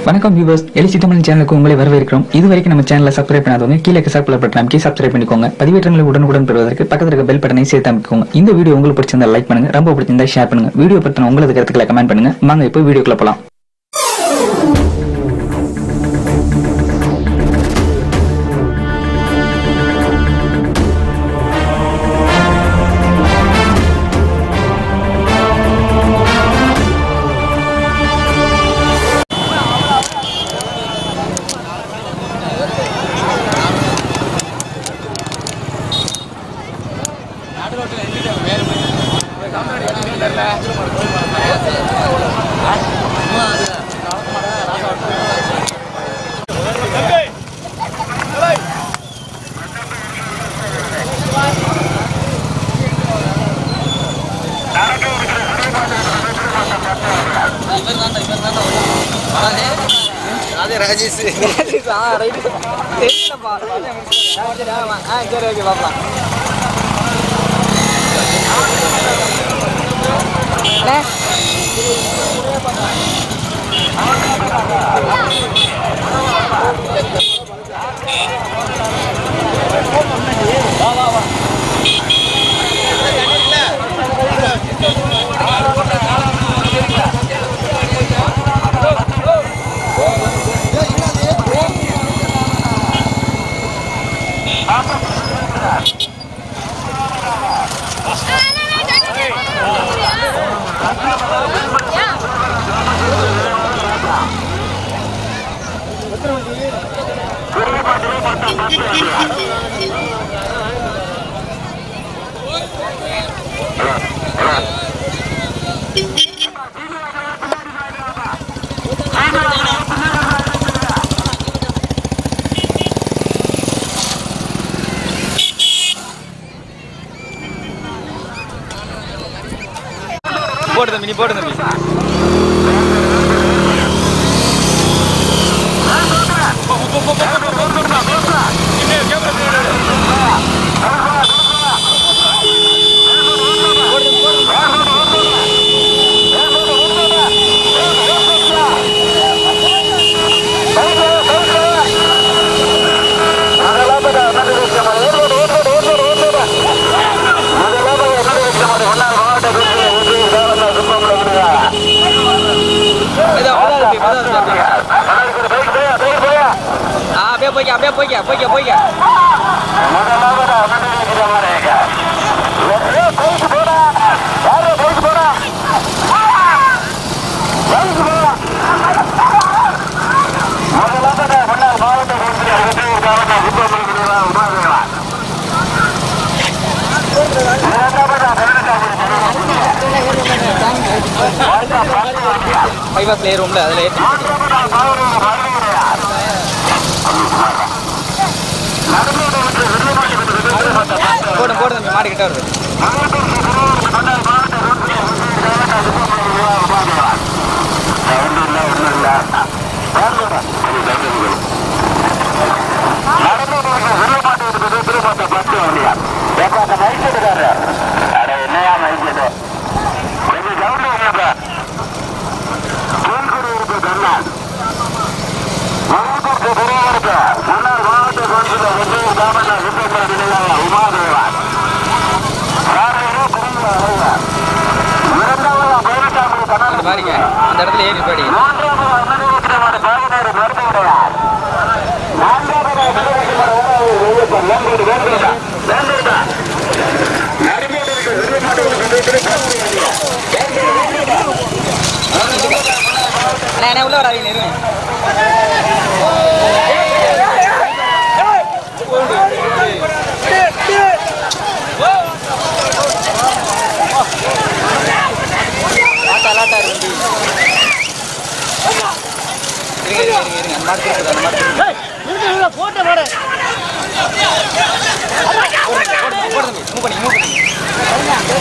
வணக்கம் வியூவர்ஸ் எலிசி தமிழ் சேனலுக்கு உங்களை வரவேற்கிறோம் இது வரைக்கும் நம்ம சேனலை சப்ஸ்கிரைப் பண்ணாதவங்க கீழே சப்ஸ்கிரைப் பட்டன் அமைக்கி சப்ஸ்கிரைப் பண்ணிக்கோங்க பதிவேற்றங்களை உடனுக்குடன் பெறுவதற்கு பக்கத்தில் இருக்க பெல் பட்டனை சேர்த்து அமைக்கோங்க இந்த வீடியோ உங்களுக்கு பிடிச்சிருந்தா லைக் பண்ணுங்க ரொம்ப பிடிச்சிருந்தா ஷேர் பண்ணுங்க வீடியோ பத்தின உங்களது கருத்துக்களை கமெண்ட் பண்ணுங்க வாங்க இப்போ வீடியோக்குள்ள போலாம் அதே ராஜேஷ் ஆ ரைட்டு தெரியலப்பா சரி ஆமா ஆ சரி ஓகே பார்க்கலாம் அண்ணே போடு தம்பி நீ போடு தம்பி இதோ அவ்வளோ தம்பி அவ்வளோ தம்பி ஆ அப்படியே போய்க்க அப்படியே போய்க்க போய்க்க போய்க்க ஃபைவ் பிளே ரூமில் அதில் ஏற்றி போடும் போடும் தம்பி மாடு கிட்ட வருது அந்த பாருங்க அந்த இடத்துல ஏறி பாடி அண்ணா என்ன உள்ள வராதீங்க இருங்க லாட்டா லாட்டா இருக்கு இருங்க இருங்க இருங்க இருங்க அந்த மாடு திருப்புது அந்த மாடு திருப்புது போடு போடு தம்பி மூவ் பண்ணி மூவ் பண்ணி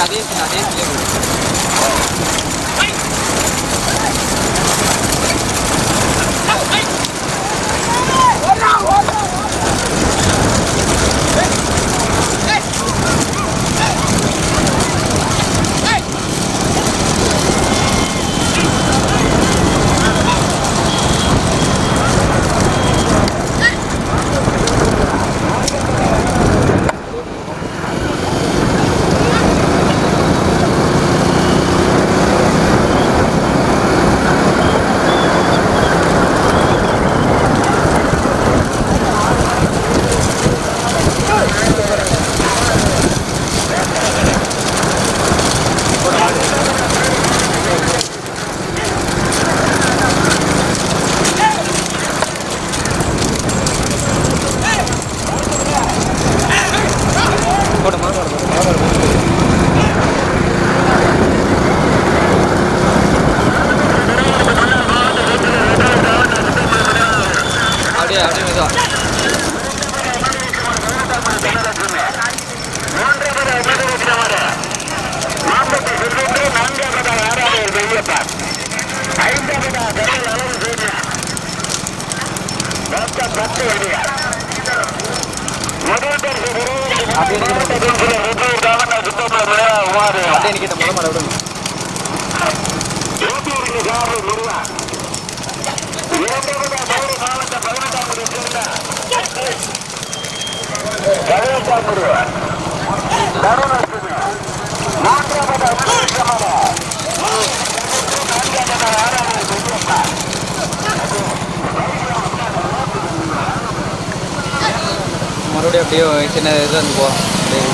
அதே scene, அதே scene போடு. போடுமா அப்படியே அப்படியே மெதுவா அப்படியே நிக்கிட்ட அப்படியே நிக்கிட்ட முத மாட விடுங்க மறுபடியும் அப்படியே சின்ன இது வந்து போ அப்படியே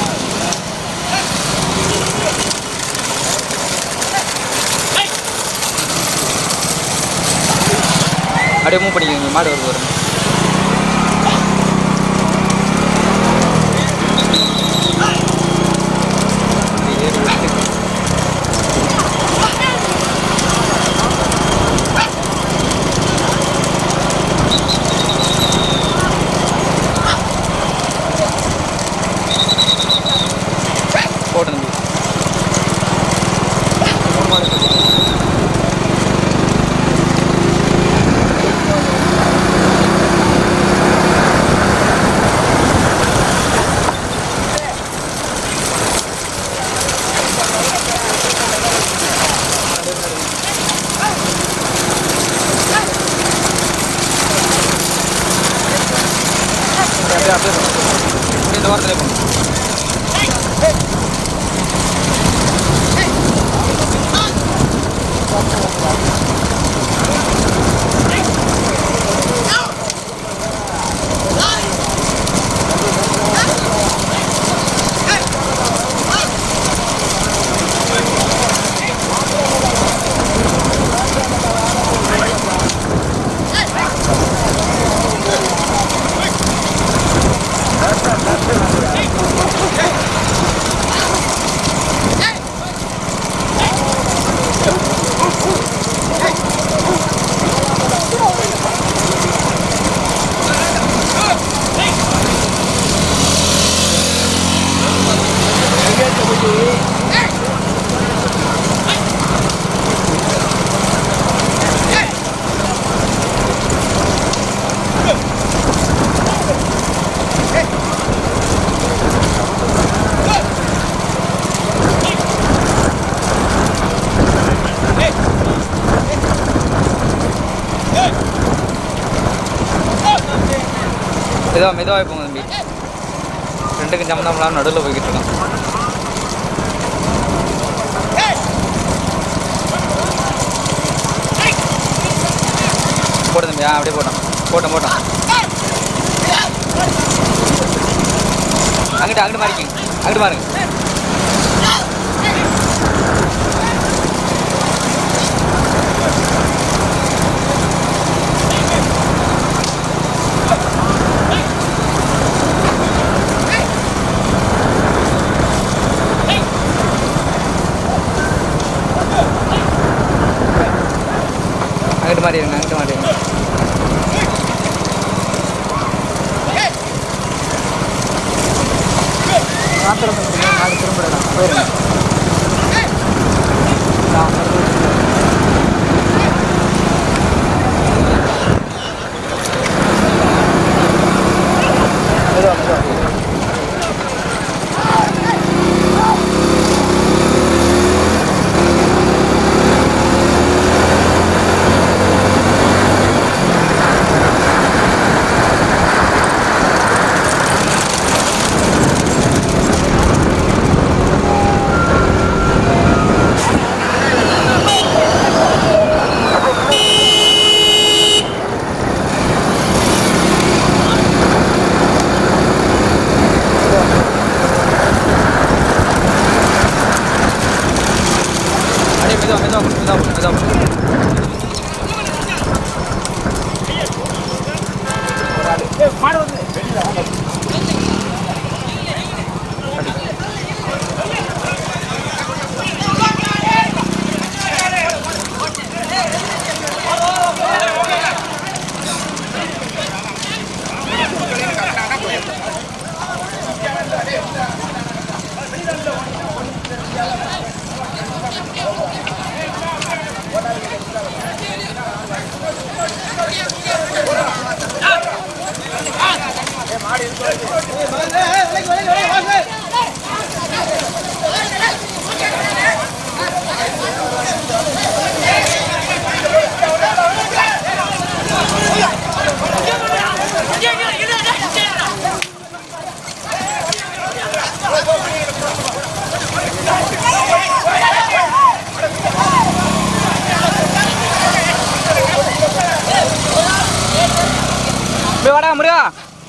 அப்படியே மூவ் பண்ணிக்கோங்க மாடு வருது வரும் போட்டு தம்பி அப்படியே அப்படியே போங்க. இந்த வாரத்திலே போங்க மெதுவாக மெதுவாக போங்க தம்பி ரெண்டுக்கும் சம்மந்தம்லாம் நடுவில் போய்கிட்டு இருக்கோம் போடு தம்பி ஆ அப்படியே போட்டோம் போட்டோம் போட்டோம் அங்கிட்டு அங்கிட்டு மாறிக்கிங்க அங்கிட்டு மாறுங்க அங்கிட்டு மாறிடுங்க அங்கிட்டு மாறிடுங்க மாத்திரம் மாடு திரும்புறேன் போயிருங்க போய் வாடா முருகா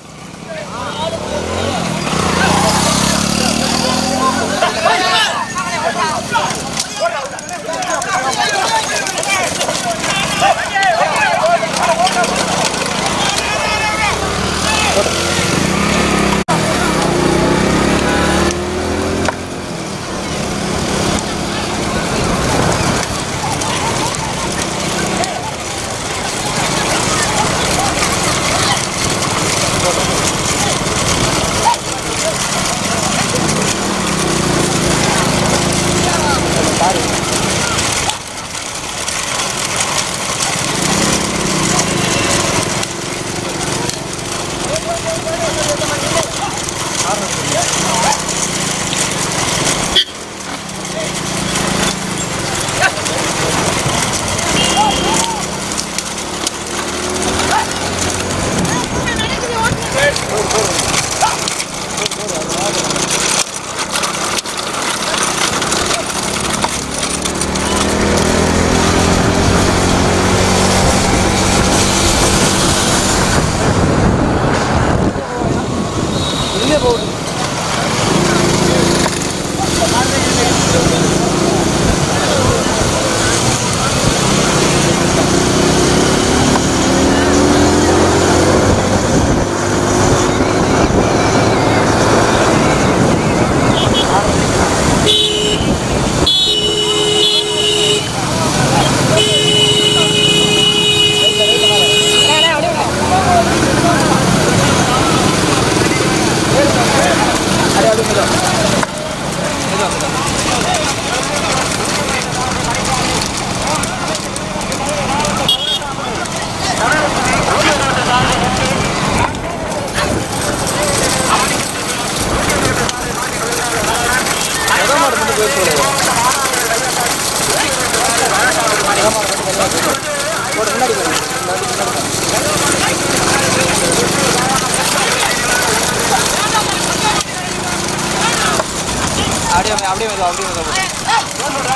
அப்படியே அப்படியே மெதுவா, அப்படியே மெதுவா.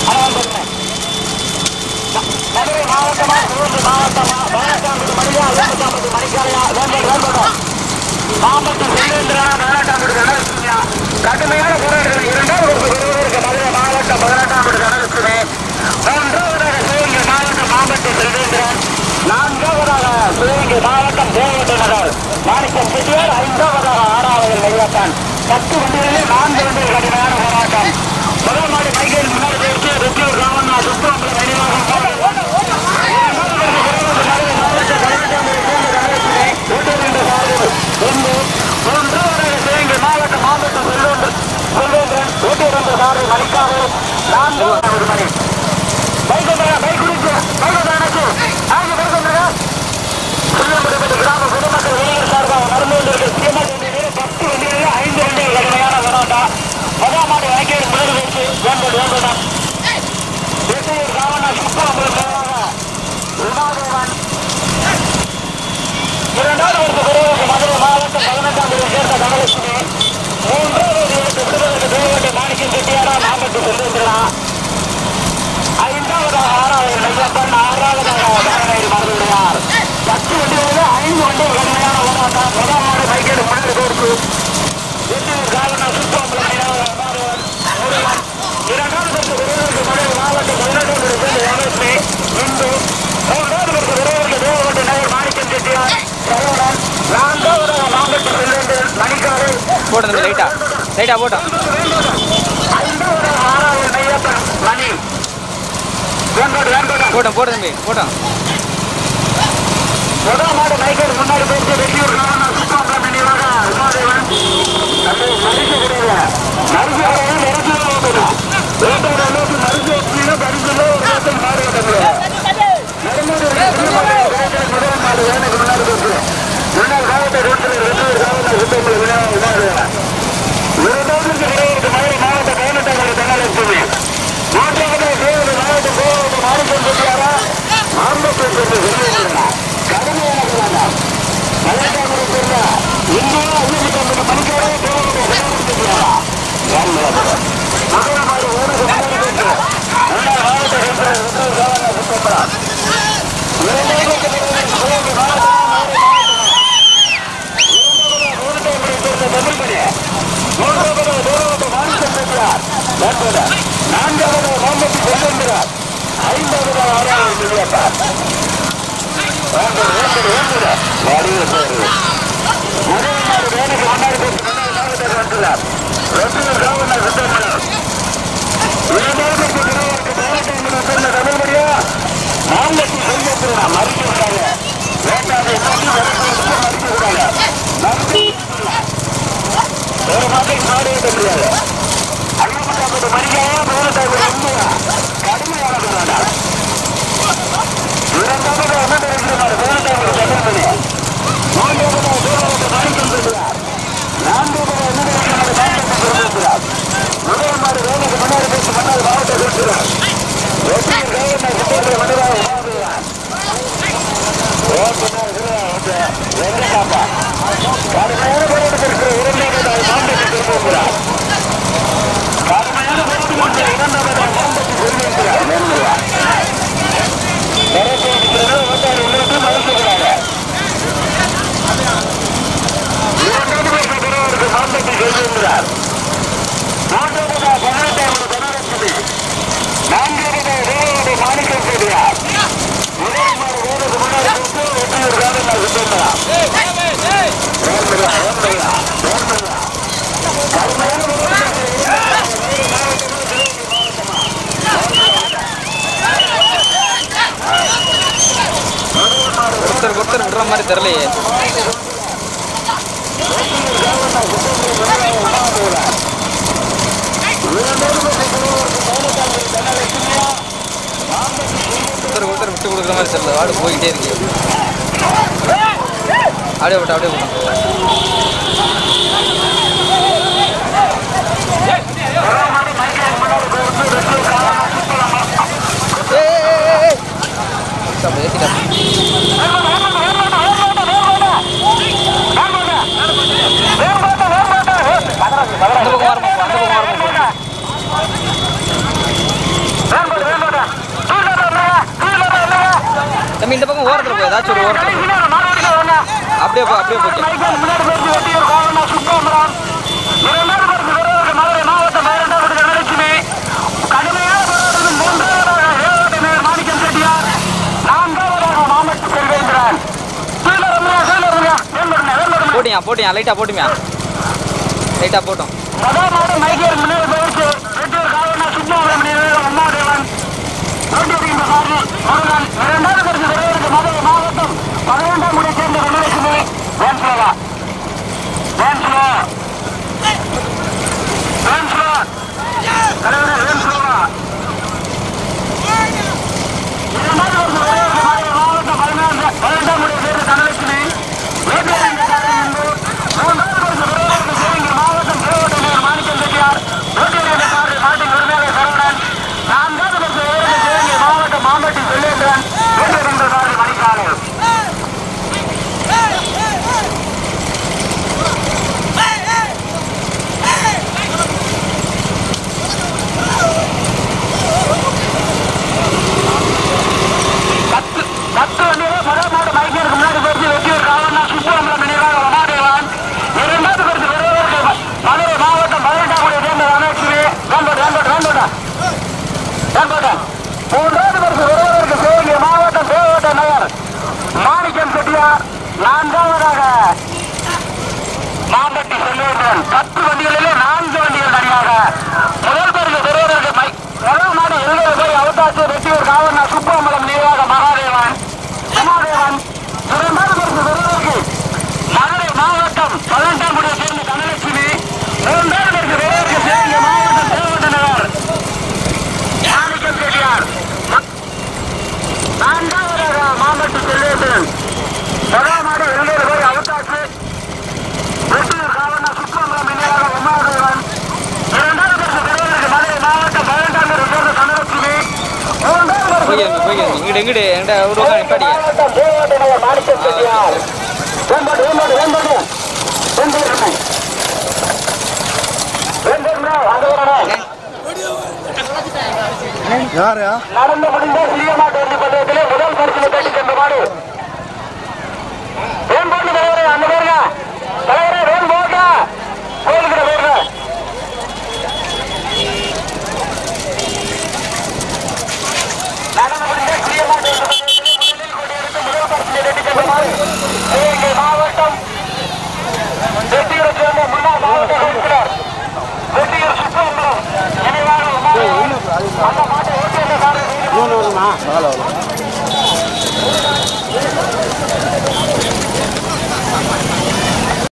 கடுமையான போராட்டங்கள் இரண்டாவது பெறுவதற்கு மதுரை மாவட்டம் பதினெட்டாம் நடக்குது மூன்றாவதாக சிவகங்கை மாவட்டம் மாவட்ட செல்வேந்திரன் நான்காவதாக சிவகங்கை மாவட்டம் தேவட்ட நகர் மாணிக்கம் செட்டியார் ஐந்தாவதாக ஆறாவது நெய்யத்தான் பத்து வண்டிகளிலே நான்கு வண்டிகள் கடுமையான போராட்டம் முதல் மாடி மைக்கேல் முன்னாடி போயிட்டு ருத்தியூர் ராமண்ணா சுத்தம்பலம் நினைவாக மாவட்டம் மாவட்டம் செல்வேந்திரன் செல்வேந்திரன் ஊட்டியிருந்து சாலை மணிக்காக நான்காவது மணி பைக் வந்துடுங்க பைக் குடிச்சு பைக் வந்து எனக்கு ஆகி பைக் வந்துடுங்க புளியம்பட்டி கிராம பொதுமக்கள் இளைஞர் சார்பாக நடந்து கொண்டிருக்கிற சீமாட்டி வண்டிகளில் பத்து வண்டிகளில் ஐந்து வண்டிகள் கடுமையான போராட்டம் முதல் மாடு வழக்கேடு முதல் வைத்து வேண்டது வேண்டதான் வெற்றியூர் ராவணா சுப்பரம்பலம் மேலாக உமாதேவன் இரண்டாவது வருஷ பெறுவதற்கு மதுரை மாவட்டம் பதினெட்டாம் தேதி சேர்ந்த தனலட்சுமி மூன்றாவது இடத்தை விடுவதற்கு தேவகட்டை மாணிக்கம் செட்டியாரா நாமட்டு செல்லுகிறான் ஐந்தாவது ஆறாவது நெய்யப்பன் ஆறாவதாக தனநேரி மறந்துவிடுவார் பத்து வண்டிகளில் ஐந்து வண்டிகள் கடுமையான போராட்டம் முதல் மாடு மைக்கேடு முன்னாடி கோர்ப்பு வெற்றியூர் ராவணா சுப்பரம்பலம் மேலாக உமாதேவன் முருகன் இரண்டாவது வருஷ பெறுவதற்கு மதுரை மாவட்டம் பதினெட்டாம் தேதி சேர்ந்த தனலட்சுமி இந்து மூன்றாவது வருஷ பெறுவதற்கு தேவகட்டை நகர் மாணிக்கம் செட்டியார் சரவணன் நான்காவதாக மாவட்ட செல்வேந்தன் மணிக்காடு போட்டு தம்பி, லைட்டா லைட்டா போட்டோம் ஐந்தாவது ஆறாவது நெய்யப்பன் மணி வேங்கோடு வேங்கோடு போட்டோம் போட்டோம் தம்பி போட்டோம் முதல் மாடு மைக்கேல் முன்னாடி போயிட்டு வெற்றியூர் ராமண்ணா சுப்பாம்பலம் நினைவாக உமாதேவன் தம்பி, நரிசு கிடையாது நரிசு கிடையாது நரிசு ஓட்டுது வேட்டோட அளவுக்கு நரிசு ஓட்டுனா பரிசுல ஒரு லட்சம் மாடு ஓட்டுது நடுமாடு முதல் மாடு வேணுக்கு முன்னாடி போயிட்டு முன்னாள் காவல்துறை ரோட்டில் வெற்றியூர் காவல் சுத்தமலை விநாயகர் உமாதேவன் இரண்டாவது கிடையாது மதுரை மாவட்ட பதினெட்டாம் தனலட்சுமி மூன்றாவது சேவல் மாவட்ட கோவட்ட மாணிக்கம் செட்டியாரா ஆம்பத்தூர் சென்று வெளியேறினா கடுமையான பதினெட்டாம் பேர்ல இந்தியா ஐநூத்தி ஐம்பது மணிக்காரே கோவட்ட செட்டியாரா முதல் மாதிரி ஊருக்கு முன்னாடி பெற்று முன்னாள் மாவட்ட செயலர் உத்தரவு காவலர் சுத்தப்படா இரண்டாவது கிடையாது கோவட்ட மாவட்ட நான்காவது மாம்பட்டி செல்வென்றார் ஐந்தாவது ஆறாவது சொல்லியாப்பார் முதல் நாடு வேலைக்கு முன்னாடி போட்டு முன்னாடி மாவட்டத்தில் வந்துள்ளார் ரத்தினர் காவலர் சுத்தப்படார் இரண்டாவது திருவாரூருக்கு மாவட்டம் சொன்ன தமிழ்மொழியா மாம்பட்டி செல்வென்றார் மறுக்க விடாங்க வேண்டாதை நம்பி வரக்கூடிய மறுக்க விடாங்க நம்பி ஒரு மாதிரி நாடே தெரியாது ஐம்பத்தாம்பது மணிக்காக பதினெட்டாவது இந்தியா கடுமையானதுனால இரண்டாவது அண்ணன் இருக்கிறார் பதினெட்டாவது தமிழ்மொழி மூன்றாவது சூழலுக்கு மாணிக்கம் சொல்கிறார் நான்காவது அண்ணன் இருக்கிறார் மாநிலத்தை சொல்லியிருக்கிறார் முதல் மாடு வேலைக்கு முன்னாடி பேசி முன்னாடி மாவட்ட இருக்கிறார் வெற்றியின் கவர்னர் சுத்தத்தில் மனிதாக உமாவுகிறார் கடுமையான போராட்டத்திற்கு இரண்டாவது மாவட்டத்தை திரும்புகிறார் கடுமையான போராட்டத்திற்கு இரண்டாவது மாவட்டத்தை திரும்புகிறார் ஒருத்தர் ஒருத்தர் விடுற மாதிரி தெரியலையே ஒருத்தர் ஒருத்தர் விட்டு கொடுக்குற மாதிரி தெரியல வாடு போய்கிட்டே இருக்கு அப்படியே விட்டு அப்படியே விட்டு ஏத்திட்டா அந்த பக்கம் வரமா அந்த பக்கம் வரமா தம்பி இந்த பக்கம் ஓரத்தில் போய் ஏதாச்சும் ஒரு ஓரத்தில் போ. அப்படியே போ அப்படியே போய்க்க போட்டியா போட்டியா லைட்டாக போட்டுமியா லைட்டாக போட்டோம் முதல் மாடு மைக்கேல் முன்னாடி போயிடுச்சு வெட்டூர் காவலர் சுப்பிரமணியன் அம்மாதேவன் நோட்டிருக்கின்ற சாரி முருகன் இரண்டாவது பரிசு பெறுவதற்கு மதுரை மாவட்டம் பதினொன்றாம் முறை சேர்ந்த குணலட்சுமி வேன்ஸ்லோவா வேன்ஸ்லோ வேன்ஸ்லோ தலைவரே வேன்ஸ்லோவா இரண்டாவது பரிசு பெறுவதற்கு மதுரை மாவட்டம் பதினான்கு பதினெட்டாம் முறை சேர்ந்த தனலட்சுமி வேட்டூரின் இந்து மூன்றாவது பரிசு பெறுவதற்கு சிவகங்கை மாவட்டம் திருவட்டநகர் மாணிக்கம் செட்டியார் வேட்டூரின் மாட்டின் உரிமையாளர் சரவணன் நான்காவது பரிசு பெறுவதற்கு சிவகங்கை மாவட்டம் மாம்பட்டி செல்லேந்திரன் வேட்டூரின் மணிக்காலர் பத்து பத்து வண்டியில முதல் மாடு மைக்கேலுக்கு முன்னாடி போயிட்டு வெற்றியூர் காவலா சுப்பிரமணியம் நினைவாக உமாதேவன் இரண்டாவது பரிசு பெறுவதற்கு மதுரை மாவட்டம் பதினெட்டாம் கோடி சேர்ந்த ரமேஸ்வரி வேண்டோட வேண்டோட வேண்டோட வேண்டோட மூன்றாவது பரிசு பெறுவதற்கு சிவகங்கை மாவட்டம் தேவட்ட நகர் மாணிக்கம் செட்டியார் நான்காவதாக மாம்பட்டி செல்வேந்திரன் பத்து வண்டிகளிலே நான்கு வண்டிகள் தனியாக முதல் பரிசு பெறுவதற்கு மை முதல் மாடு எழுபது போய் அவதாச்சு வெட்டியூர் காவலா சுப்பிரமணியம் நினைவாக மகாதேவன் உமாதேவன் இரண்டாவது பரிசு பெறுவதற்கு மதுரை மாவட்டம் பதினெட்டாம் குடியை சேர்ந்த தனலட்சுமி மூன்றாவது பரிசு பெறுவதற்கு சிவகங்கை மாவட்டம் தேவட்ட நகர் மாணிக்கம் செட்டியார் நான்காவதாக மாம்பட்டி செல்வேந்திரன் முதல் மாடு எழுபது போய் அவதாச்சு வெற்றி எங்கிட்ட எங்கிட்ட எங்கிட்ட ஒரு பக்கம் நிப்பாடிங்க மாவட்டம் தேவாட்டை நகர் மாணிக்கம் செட்டியார் வேண்பாடு வேண்பாடு வேண்பாடு வேண்பாடு வேண்பாடு அங்க வரணும் யாரா நடந்து முடிந்த சிறிய மாட்டு வண்டி பந்தயத்திலே முதல் பரிசு தட்டி சென்ற மாடு வேண்பாடு தலைவரே அந்த பேருங்க தலைவரே வேன் போட்டா கோயிலுக்கு பேருங்க நடந்து முடிந்த சிறிய மாட்டு வண்டி பந்தயத்திலே முதலில் கொடியெடுத்து முதல் பரிசு தட்டி சென்ற மாடு சிவகங்கை மாவட்டம் வெற்றியூரை சேர்ந்த முன்னாள் மாவட்ட கவுன்சிலர் வெற்றியூர் சுற்றும்பலம் நினைவாக மாடு அந்த மாட்டை ஓட்டி வந்த சாரதி